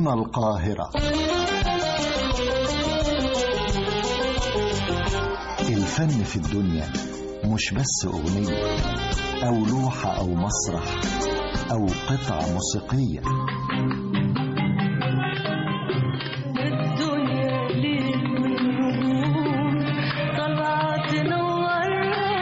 هنا القاهرة الفن في الدنيا مش بس أغنية أو لوحة أو مسرح أو قطعة موسيقية الدنيا ليل والنجوم طالعة تنورنا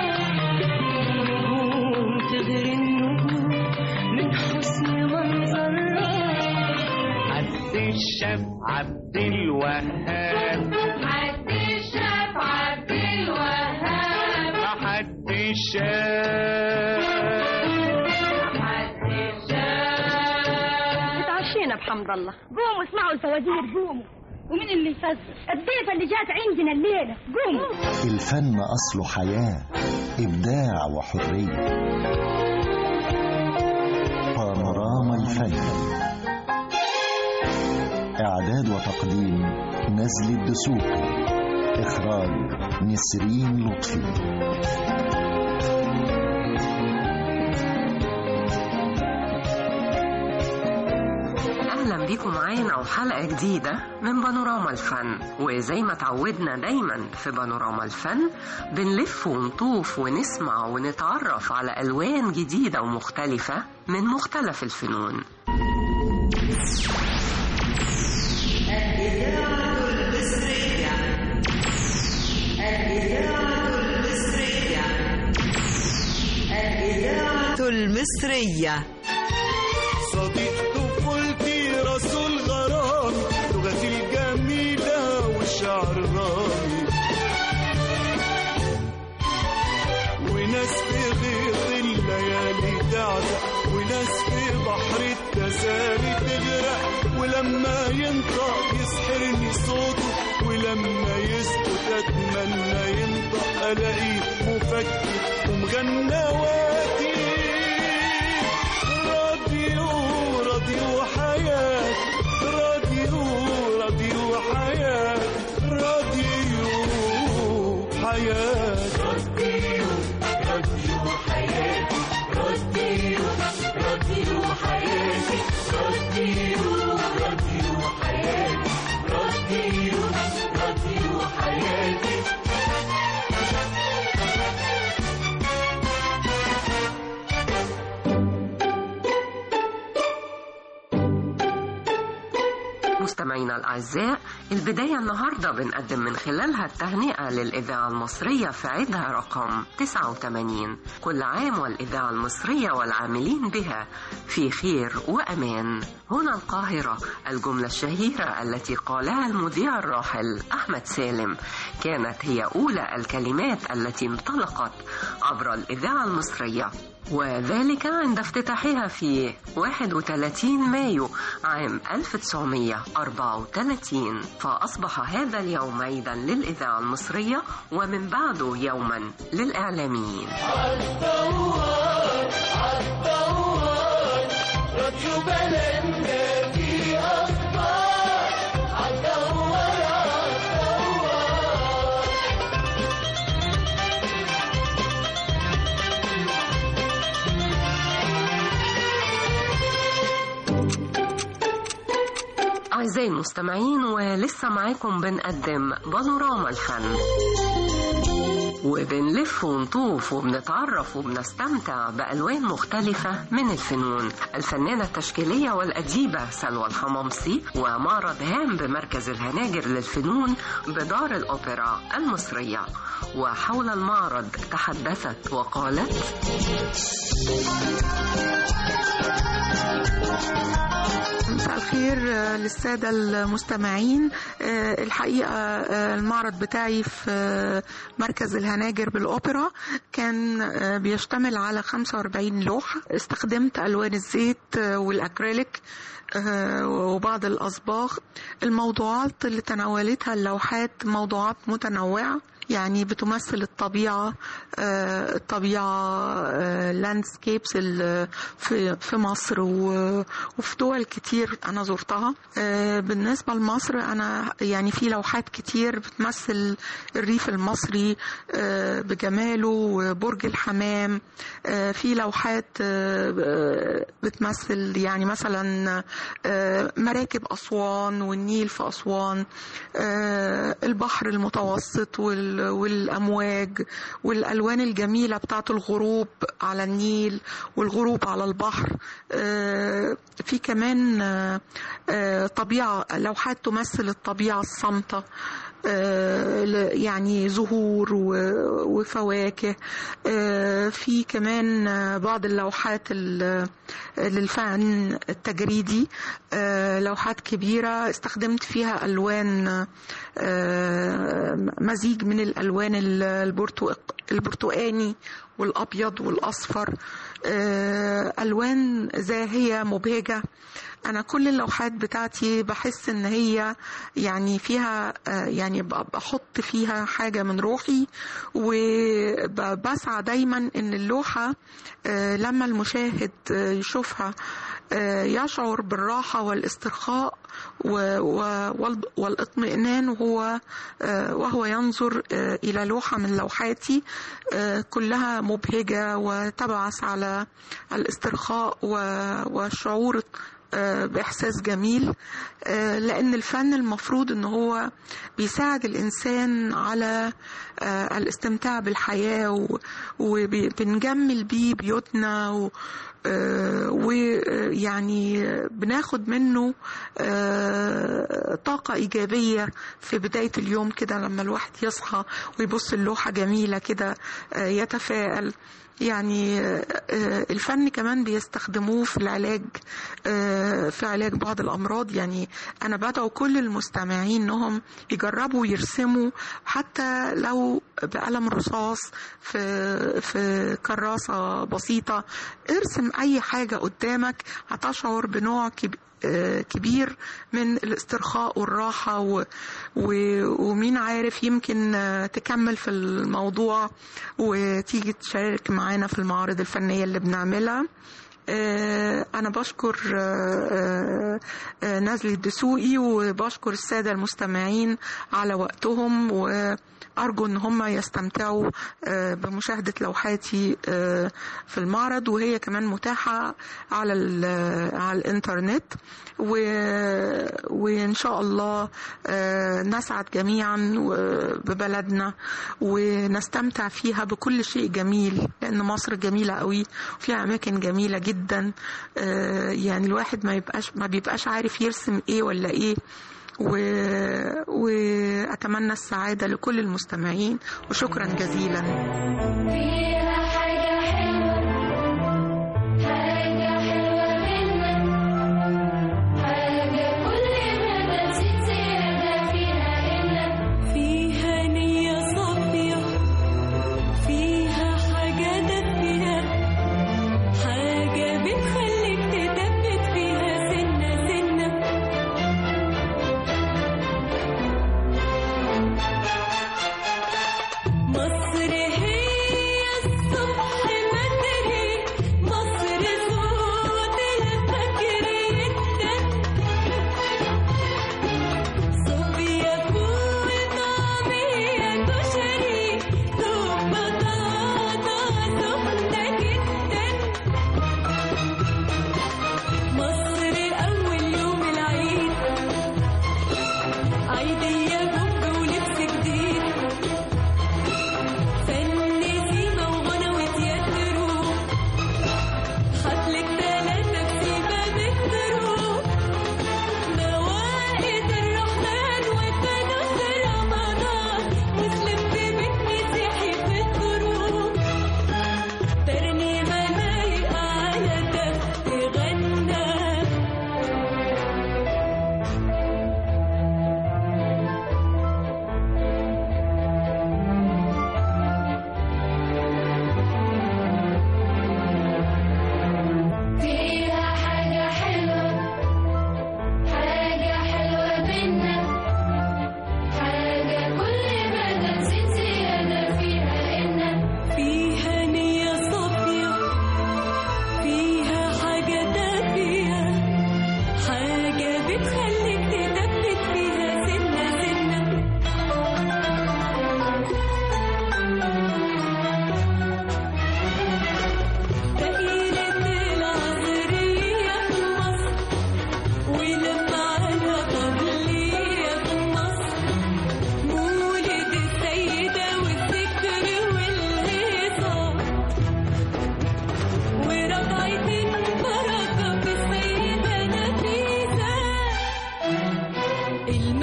نجوم تغري النجوم من حسن منظرها عبد الشاف عبد الوهاب عبد الشاف عبد الوهاب حد الشاف عبد الشاف اتعشينا بحمد الله قوموا اسمعوا الفوازير قوموا ومين اللي يفزر الضيفة اللي جات عندنا الليلة قوموا الفن أصله حياة إبداع وحرية بانوراما الفن إعداد وتقديم نزل الدسوقي إخراج نسرين لطفي اهلا بيكم معانا وحلقه جديده من بانوراما الفن وزي ما تعودنا دايما في بانوراما الفن بنلف ونطوف ونسمع ونتعرف على الوان جديده ومختلفه من مختلف الفنون المصرية صديق طفولتي رسول غرام لغتي الجميلة والشعر الرامي وناس في غيط الليالي تعزق وناس في بحر التسالي تغرق ولما ينطق يسحرني صوته ولما يسكت اتمنى ينطق الاقيه مفكر ومغنواتي راديو راديو حياة راديو راديو حياة راديو حياة راديو راديو حياتي راديو راديو حياتي راديو راديو حياتي راديو راديو حياتي مستمعينا الأعزاء البداية النهاردة بنقدم من خلالها التهنئة للإذاعة المصرية في عيدها رقم 89 كل عام والإذاعة المصرية والعاملين بها في خير وأمان هنا القاهرة الجملة الشهيرة التي قالها المذيع الراحل أحمد سالم كانت هي أولى الكلمات التي انطلقت عبر الإذاعة المصرية وذلك عند افتتاحها في 31 مايو عام 1934 فأصبح هذا اليوم عيدا للإذاعة المصرية ومن بعده يوما للإعلاميين راديو بلدنا في أخبار عالدوار عالدوار أعزائي المستمعين ولسه معاكم بنقدم بانوراما الفن وبنلف ونطوف وبنتعرف وبنستمتع بألوان مختلفة من الفنون الفنانة التشكيلية والأديبة سلوى الحمامسي ومعرض هام بمركز الهناجر للفنون بدار الأوبرا المصرية وحول المعرض تحدثت وقالت مساء الخير آه، للسادة المستمعين آه، الحقيقة آه، المعرض بتاعي في آه، مركز الهناجر بالأوبرا كان آه، بيشتمل على 45 لوحة استخدمت ألوان الزيت آه، والأكريليك آه، وبعض الأصباغ الموضوعات اللي تناولتها اللوحات موضوعات متنوعة يعني بتمثل الطبيعة آه، الطبيعة لاندسكيبس في في مصر و- وفي دول كتير أنا زرتها آه، بالنسبة لمصر أنا يعني في لوحات كتير بتمثل الريف المصري آه، بجماله وبرج الحمام آه، في لوحات آه، آه، بتمثل يعني مثلا آه، مراكب أسوان والنيل في أسوان آه، البحر المتوسط وال- والأمواج والألوان الجميلة بتاعت الغروب على النيل والغروب على البحر آه، في كمان آه، آه، طبيعة لوحات تمثل الطبيعة الصامتة آه، ل- يعني زهور و- وفواكه آه، في كمان آه، بعض اللوحات ال- للفن التجريدي آه، لوحات كبيرة استخدمت فيها ألوان آه، مزيج من الألوان ال- البرتق- البرتقاني والأبيض والأصفر آه، ألوان زاهية مبهجة أنا كل اللوحات بتاعتي بحس إن هي يعني فيها آه، يعني ب- بحط فيها حاجة من روحي وبسعى دايما إن اللوحة آه، لما المشاهد آه، يشوفها آه، يشعر بالراحة والاسترخاء و- و- وال- والاطمئنان وهو آه، وهو ينظر آه، إلى لوحة من لوحاتي آه، كلها مبهجة وتبعث على الاسترخاء و- والشعور آه، بإحساس جميل آه، لأن الفن المفروض إن هو بيساعد الإنسان على آه، الاستمتاع بالحياة و- وبنجمل بيه بيوتنا و آه، ويعني بناخد منه آه، طاقة إيجابية في بداية اليوم كده لما الواحد يصحى ويبص اللوحة جميلة كده آه، يتفائل يعني آه، آه، الفن كمان بيستخدموه في العلاج آه، في علاج بعض الأمراض يعني أنا بدعو كل المستمعين إنهم يجربوا يرسموا حتى لو بقلم رصاص في في كراسة بسيطة ارسم أي حاجة قدامك هتشعر بنوع كبير كبير من الاسترخاء والراحة و... و... ومين عارف يمكن آه، تكمل في الموضوع وتيجي تشارك معانا في المعارض الفنية اللي بنعملها آه، أنا بشكر آه، آه، آه، نزلي الدسوقي وبشكر السادة المستمعين على وقتهم وأرجو إن هم يستمتعوا آه، بمشاهدة لوحاتي آه، في المعرض وهي كمان متاحة على ال- على الإنترنت و- وإن شاء الله آه، نسعد جميعا و- ببلدنا ونستمتع فيها بكل شيء جميل لأن مصر جميلة قوي وفيها أماكن جميلة جدا آه، يعني الواحد ما يبقاش ما بيبقاش عارف يرسم إيه ولا إيه و... وأتمنى السعادة لكل المستمعين وشكرا جزيلا فيها حاجة حلوة حاجة حلوة منك حاجة كل ما بتزيد زيادة فيها إنك فيها نية صافية فيها حاجة دافية حاجة بتخليك تثبت فيها سنة سنة مصر هي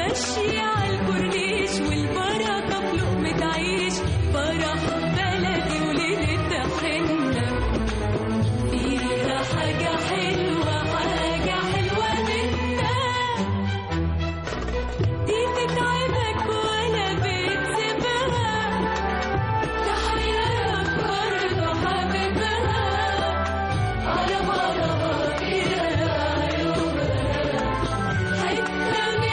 ماشية عالكورنيش والبركة في لقمة عيش فرح بلدي وليلة حنة فيها حاجة حلوة حاجة حلوة منها دي تتعبك ولا بتسيبها تحياك برضه حبيبها على مرة كده عيوبها حتة من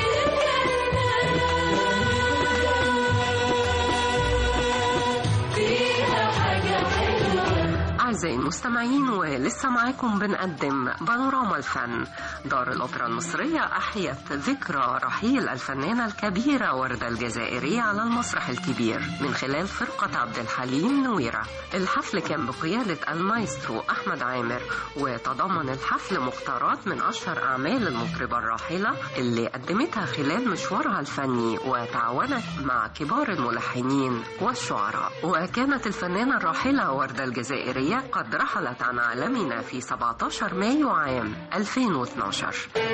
الجنة فيها حاجة حلوة أعزائي المستمعين ولسه معاكم بنقدم بانوراما الفن دار الأوبرا المصرية أحيت ذكرى رحيل الفنانة الكبيرة وردة الجزائرية على المسرح الكبير من خلال فرقة عبد الحليم نويرة الحفل كان بقيادة المايسترو أحمد عامر وتضمن الحفل مقتارات من أشهر أعمال المطربة الراحلة اللي قدمتها خلال مشوارها الفني وتعاونت مع كبار الملحنين والشعراء وكانت الفنانة الراحلة وردة الجزائرية قد رحلت عن عالمنا في 17 مايو عام 2012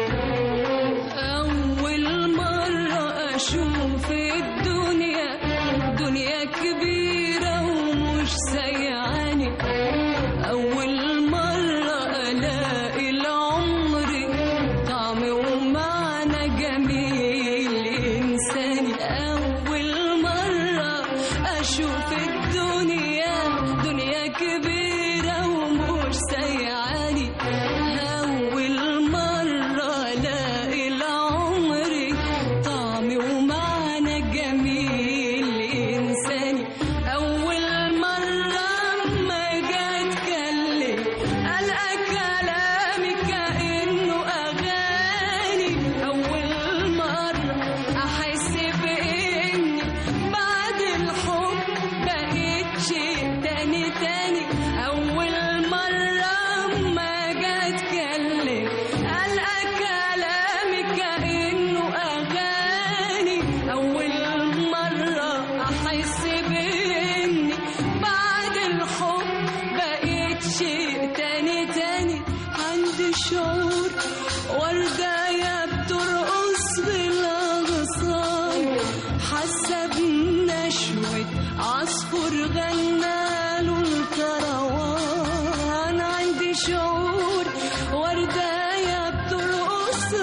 أول مرة أشوف الدنيا دنيا كبيرة ومش سيعاني أول مرة ألاقي العمر طعم ومعنى جميل إنساني أول مرة أشوف الدنيا دنيا كبيرة ومش سيعاني أول مرة ألاقي العمر طعم ومعنى جميل إنساني أول مرة ما جا أتكلم ألقى كلامي كأنه أغاني أول مرة أحس بإني بعد الحب بقيت شيء تاني تاني أول مرة ما جا أتكلم ألقى كلامي كأنه أغاني أول مرة أحس بإني بعد الحب بقيت شيء تاني تاني عندي شعور وردة يا بترقص بالأغصان حاسة بنشوة عصفور غناله الكروان عندي شعور وردة يا بترقص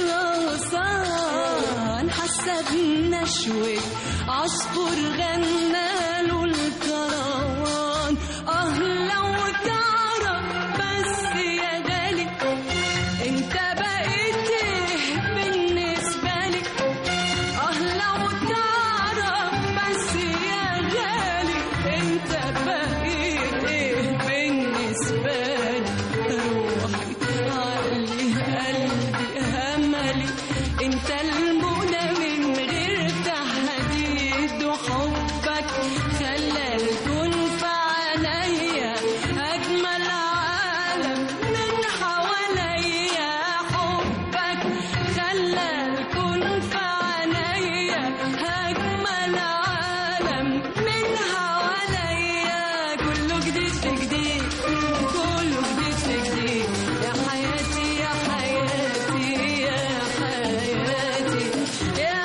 بالأغصان حاسة بنشوة عصفور غناله الكروان اه لو تعرف بس يا غالي انت بقيت ايه بالنسبة لي اه لو تعرف بس يا غالي انت بقيت ايه بالنسبة لي روحي عقلي قلبي املي انت المنى من غير تحديد وحبك خلى الكون في عليا اجمل عالم من حواليا حبك خلى الكون في عينيا اجمل عالم من حواليا كله جديد في جديد كله جديد في جديد يا حياتي يا حياتي يا حياتي يا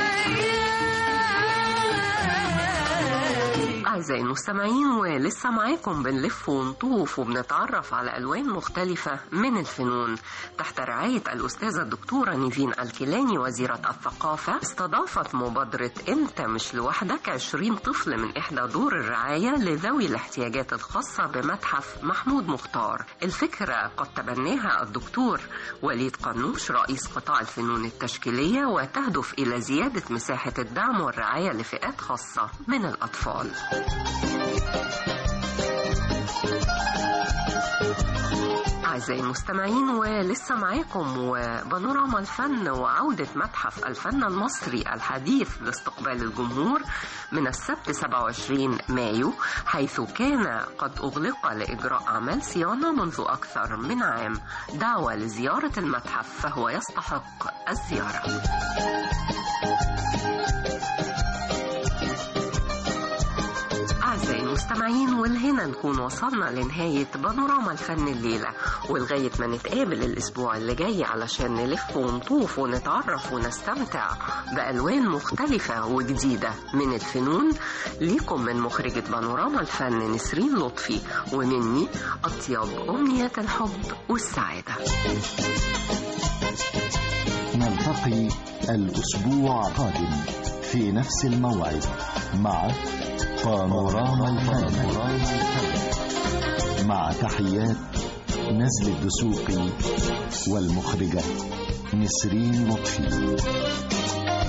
حياتي أعزائي المستمعين ولسه معاكم بنلف ونطوف وبنتعرف على ألوان مختلفة من الفنون تحت رعاية الأستاذة الدكتورة نيفين الكيلاني وزيرة الثقافة استضافت مبادرة أنت مش لوحدك 20 طفل من إحدى دور الرعاية لذوي الاحتياجات الخاصة بمتحف محمود مختار الفكرة قد تبناها الدكتور وليد قنوش رئيس قطاع الفنون التشكيلية وتهدف إلى زيادة مساحة الدعم والرعاية لفئات خاصة من الأطفال أعزائي المستمعين ولسه معاكم وبانوراما الفن وعودة متحف الفن المصري الحديث لاستقبال الجمهور من السبت 27 مايو حيث كان قد أغلق لإجراء أعمال صيانة منذ أكثر من عام دعوة لزيارة المتحف فهو يستحق الزيارة أعزائي المستمعين والهنا نكون وصلنا لنهاية بانوراما الفن الليلة ولغاية ما نتقابل الأسبوع اللي جاي علشان نلف ونطوف ونتعرف ونستمتع بألوان مختلفة وجديدة من الفنون ليكم من مخرجة بانوراما الفن نسرين لطفي ومني أطيب أمنيات الحب والسعادة نلتقي الأسبوع القادم في نفس الموعد مع بانوراما الفن مع تحيات نزل الدسوقي والمخرجة نسرين لطفي